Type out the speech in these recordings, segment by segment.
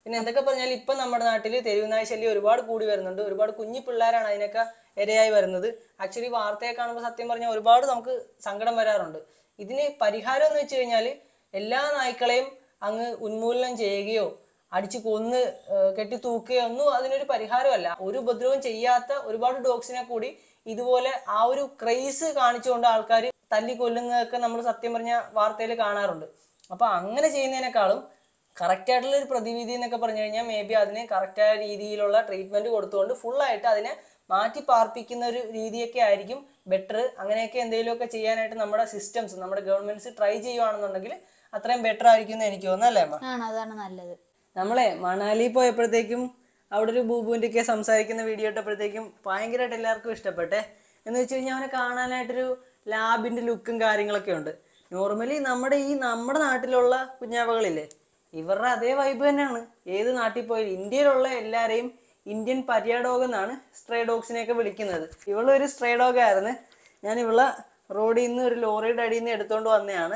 പിന്നെ എന്തൊക്കെ പറഞ്ഞാൽ ഇപ്പം നമ്മുടെ നാട്ടിൽ തെരുവുനായ ശല്യം ഒരുപാട് കൂടി വരുന്നുണ്ട് ഒരുപാട് കുഞ്ഞു പിള്ളേരാണ് അതിനൊക്കെ ഇരയായി വരുന്നത് ആക്ച്വലി വാർത്തയെ കാണുമ്പോൾ സത്യം പറഞ്ഞാൽ ഒരുപാട് നമുക്ക് സങ്കടം വരാറുണ്ട് ഇതിന് പരിഹാരം എന്ന് വെച്ച് കഴിഞ്ഞാൽ എല്ലാ നായ്ക്കളെയും അങ്ങ് ഉന്മൂലനം ചെയ്യുകയോ അടിച്ചു കൊന്ന് ഏഹ്, കെട്ടി തൂക്കുകയോ ഒന്നും അതിനൊരു പരിഹാരമല്ല ഒരു ഉപദ്രവവും ചെയ്യാത്ത ഒരുപാട് ഡോഗ്സിനെ കൂടി ഇതുപോലെ ആ ഒരു ക്രൈസ് കാണിച്ചുകൊണ്ട് ആൾക്കാർ തല്ലി കൊല്ലുന്നതൊക്കെ നമ്മൾ സത്യം പറഞ്ഞ വാർത്തയിൽ കാണാറുണ്ട് അപ്പൊ അങ്ങനെ ചെയ്യുന്നതിനേക്കാളും കറക്റ്റ് ആയിട്ടുള്ള ഒരു പ്രതിവിധി എന്നൊക്കെ പറഞ്ഞു കഴിഞ്ഞാൽ മേ ബി അതിന് കറക്റ്റായ രീതിയിലുള്ള ട്രീറ്റ്മെന്റ് കൊടുത്തുകൊണ്ട് full ആയിട്ട് അതിനെ മാറ്റി പാർപ്പിക്കുന്ന ഒരു രീതിയൊക്കെ ആയിരിക്കും ബെറ്റർ അങ്ങനെയൊക്കെ എന്തെങ്കിലുമൊക്കെ ചെയ്യാനായിട്ട് നമ്മുടെ സിസ്റ്റംസ് നമ്മുടെ ഗവൺമെന്റ്സ് ട്രൈ ചെയ്യുവാണെന്നുണ്ടെങ്കിൽ അത്രയും ബെറ്റർ ആയിരിക്കും എന്ന് എനിക്ക് തോന്നുന്നു അല്ലേ അമ്മ ആണ് അതാണ് നല്ലത് നമ്മളെ മണാലി പോയപ്പോഴത്തേക്കും അവിടെ ഒരു ബൂബുവിൻ്റെ ഒക്കെ സംസാരിക്കുന്ന വീഡിയോ ഇട്ടപ്പോഴത്തേക്കും ഭയങ്കരമായിട്ട് എല്ലാവർക്കും ഇഷ്ടപ്പെട്ടെ എന്ന് വെച്ച് കഴിഞ്ഞാൽ അവനെ കാണാനായിട്ടൊരു ലാബിന്റെ ലുക്കും കാര്യങ്ങളൊക്കെ ഉണ്ട് നോർമലി നമ്മുടെ ഈ നമ്മുടെ നാട്ടിലുള്ള കുഞ്ഞാവകളില്ലേ ഇവരുടെ അതേ വൈബ് തന്നെയാണ് ഏത് നാട്ടിൽ പോയാലും ഇന്ത്യയിലുള്ള എല്ലാവരെയും ഇന്ത്യൻ പര്യ ഡോഗ് എന്നാണ് സ്ട്രേ ഡോഗ്സിനെയൊക്കെ വിളിക്കുന്നത് ഇവളൊരു സ്ട്രേ ഡോഗ് ആയിരുന്നു ഞാൻ ഇവളെ റോഡിൽ നിന്ന് ഒരു ലോറിയുടെ അടിയിൽ നിന്ന് എടുത്തുകൊണ്ട് വന്നതാണ്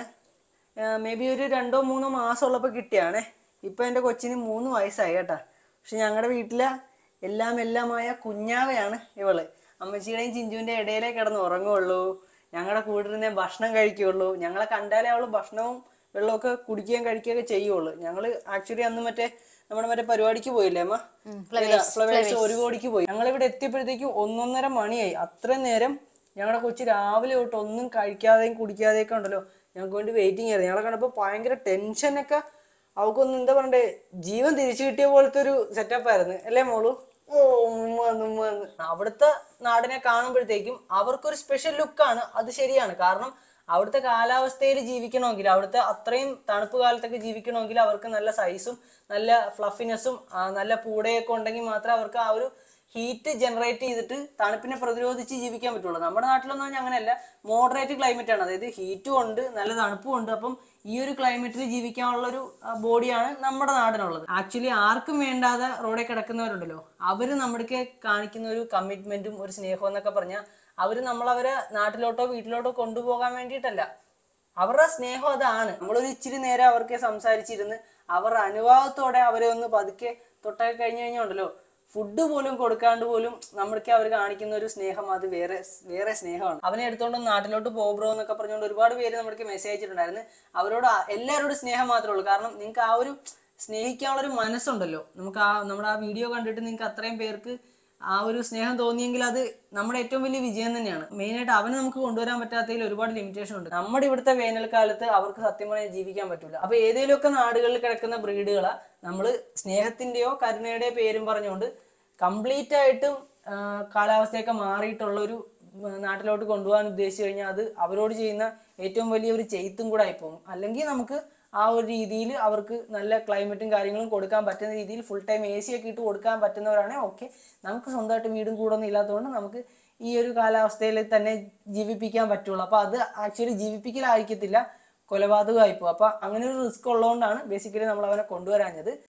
മേ ബി ഒരു രണ്ടോ മൂന്നോ മാസം ഉള്ളപ്പോൾ കിട്ടിയാണേ ഇപ്പം എൻ്റെ കൊച്ചിന് മൂന്ന് വയസ്സായി കേട്ടാ പക്ഷെ ഞങ്ങളുടെ വീട്ടിലെ എല്ലാം എല്ലാമായ കുഞ്ഞാവയാണ് ഇവള് അമ്മച്ചിയുടെയും ചിഞ്ചുവിൻ്റെ ഇടയിലേ കിടന്ന് ഉറങ്ങുള്ളൂ ഞങ്ങളുടെ കൂടെ ഇരുന്നേ ഭക്ഷണം കഴിക്കുകയുള്ളൂ ഞങ്ങളെ കണ്ടാലേ അവള് ഭക്ഷണവും വെള്ളമൊക്കെ കുടിക്കുകയും കഴിക്കുകയൊക്കെ ചെയ്യുള്ളൂ ഞങ്ങൾ ആക്ച്വലി അന്ന് മറ്റേ നമ്മുടെ മറ്റേ പരിപാടിക്ക് പോയില്ലേ അമ്മ ഫ്ലവേഴ്സ് ഒരു കോടിക്ക് പോയി ഞങ്ങൾ ഇവിടെ എത്തിയപ്പോഴത്തേക്കും ഒന്നൊന്നര മണിയായി അത്രയും നേരം ഞങ്ങളുടെ കൊച്ചു രാവിലെ തൊട്ട് ഒന്നും കഴിക്കാതെയും കുടിക്കാതെയും ഒക്കെ ഉണ്ടല്ലോ ഞങ്ങൾക്ക് വേണ്ടി വെയിറ്റിംഗ് ആയിരുന്നു ഞങ്ങളെ കണ്ടപ്പോൾ ഭയങ്കര ടെൻഷനൊക്കെ അവൾക്കൊന്നും എന്താ പറയണ്ടേ ജീവൻ തിരിച്ചു കിട്ടിയ പോലത്തെ ഒരു സെറ്റപ്പ് ആയിരുന്നു അല്ലേ മോളു ഓ ഉമ്മ വന്ന് ഉമ്മ വന്ന്. അവിടുത്തെ നാടിനെ കാണുമ്പോഴത്തേക്കും അവർക്കൊരു സ്പെഷ്യൽ ലുക്കാണ് അത് ശരിയാണ് കാരണം അവിടുത്തെ കാലാവസ്ഥയിൽ ജീവിക്കണമെങ്കിൽ അവിടുത്തെ അത്രയും തണുപ്പ് കാലത്തൊക്കെ ജീവിക്കണമെങ്കിൽ അവർക്ക് നല്ല സൈസും നല്ല ഫ്ലഫിനെസ്സും നല്ല പൂടയൊക്കെ ഉണ്ടെങ്കിൽ മാത്രമേ അവർക്ക് ആ ഒരു ഹീറ്റ് ജനറേറ്റ് ചെയ്തിട്ട് തണുപ്പിനെ പ്രതിരോധിച്ച് ജീവിക്കാൻ പറ്റുള്ളൂ നമ്മുടെ നാട്ടിലൊന്നും പറഞ്ഞാൽ അങ്ങനെയല്ല മോഡറേറ്റ് ക്ലൈമറ്റ് ആണ് അതായത് ഹീറ്റും ഉണ്ട് നല്ല തണുപ്പും ഉണ്ട് അപ്പം ഈ ഒരു ക്ലൈമറ്റിൽ ജീവിക്കാനുള്ള ഒരു ബോഡിയാണ് നമ്മുടെ നാടിനുള്ളത് ആക്ച്വലി ആർക്കും വേണ്ടാതെ റോഡിൽ കിടക്കുന്നവരുണ്ടല്ലോ അവര് നമ്മുടെക്ക് കാണിക്കുന്ന ഒരു കമ്മിറ്റ്മെന്റും ഒരു സ്നേഹവും എന്നൊക്കെ പറഞ്ഞാൽ അവര് നമ്മളവരെ നാട്ടിലോട്ടോ വീട്ടിലോട്ടോ കൊണ്ടുപോകാൻ വേണ്ടിയിട്ടല്ല അവരുടെ സ്നേഹം അതാണ് നമ്മളൊരു ഇച്ചിരി നേരം അവർക്ക് സംസാരിച്ചിരുന്ന് അവരുടെ അനുഭവത്തോടെ അവരെ ഒന്ന് പതുക്കെ തൊട്ടൊക്കെ കഴിഞ്ഞു കഴിഞ്ഞാൽ ഉണ്ടല്ലോ ഫുഡ് പോലും കൊടുക്കാണ്ട് പോലും നമ്മൾക്ക് അവർ കാണിക്കുന്ന ഒരു സ്നേഹം അത് വേറെ വേറെ സ്നേഹമാണ് അവനെ എടുത്തോണ്ട് ഒന്ന് നാട്ടിലോട്ട് പോബ്രോ എന്നൊക്കെ പറഞ്ഞുകൊണ്ട് ഒരുപാട് പേര് നമ്മൾക്ക് മെസ്സേജ് അയച്ചിട്ടുണ്ടായിരുന്നു അവരോട് ആ- എല്ലാവരോടും സ്നേഹം മാത്രമേ ഉള്ളൂ കാരണം നിങ്ങൾക്ക് ആ ഒരു സ്നേഹിക്കാനുള്ള ഒരു മനസ്സുണ്ടല്ലോ നമുക്ക് ആ നമ്മുടെ ആ വീഡിയോ കണ്ടിട്ട് നിങ്ങൾക്ക് അത്രയും പേർക്ക് ആ ഒരു സ്നേഹം തോന്നിയെങ്കിൽ അത് നമ്മുടെ ഏറ്റവും വലിയ വിജയം തന്നെയാണ് മെയിനായിട്ട് അവനെ നമുക്ക് കൊണ്ടുവരാൻ പറ്റാത്തതിൽ ഒരുപാട് ലിമിറ്റേഷൻ ഉണ്ട് നമ്മുടെ ഇവിടുത്തെ വേനൽക്കാലത്ത് അവർക്ക് സത്യം പറഞ്ഞാൽ ജീവിക്കാൻ പറ്റില്ല അപ്പൊ ഏതെങ്കിലുമൊക്കെ നാടുകളിൽ കിടക്കുന്ന ബ്രീഡുകളെ നമ്മൾ സ്നേഹത്തിന്റെയോ കരുണയുടെയോ പേരും പറഞ്ഞുകൊണ്ട് കംപ്ലീറ്റ് ആയിട്ടും ആ, കാലാവസ്ഥയൊക്കെ മാറിയിട്ടുള്ള ഒരു ഉം, നാട്ടിലോട്ട് കൊണ്ടുപോകാൻ ഉദ്ദേശിച്ചു കഴിഞ്ഞാൽ അത് അവരോട് ചെയ്യുന്ന ഏറ്റവും വലിയ ഒരു ചെയ്ത്തും കൂടെ ആയിപ്പോകും അല്ലെങ്കിൽ നമുക്ക് ആ ഒരു രീതിയിൽ അവർക്ക് നല്ല ക്ലൈമറ്റും കാര്യങ്ങളും കൊടുക്കാൻ പറ്റുന്ന രീതിയിൽ ഫുൾ ടൈം എ സി ഒക്കെ ഇട്ട് കൊടുക്കാൻ പറ്റുന്നവരാണെങ്കിൽ ഓക്കെ നമുക്ക് സ്വന്തമായിട്ട് വീടും കൂടൊന്നും ഇല്ലാത്തതുകൊണ്ട് നമുക്ക് ഈ ഒരു കാലാവസ്ഥയിൽ തന്നെ ജീവിപ്പിക്കാൻ പറ്റുള്ളൂ അപ്പോൾ അത് ആക്ച്വലി ജീവിപ്പിക്കലായിരിക്കത്തില്ല കൊലപാതകമായിപ്പോ അപ്പൊ അങ്ങനെ ഒരു റിസ്ക് ഉള്ളതുകൊണ്ടാണ് ബേസിക്കലി നമ്മൾ അവനെ കൊണ്ടുവരാഞ്ഞത്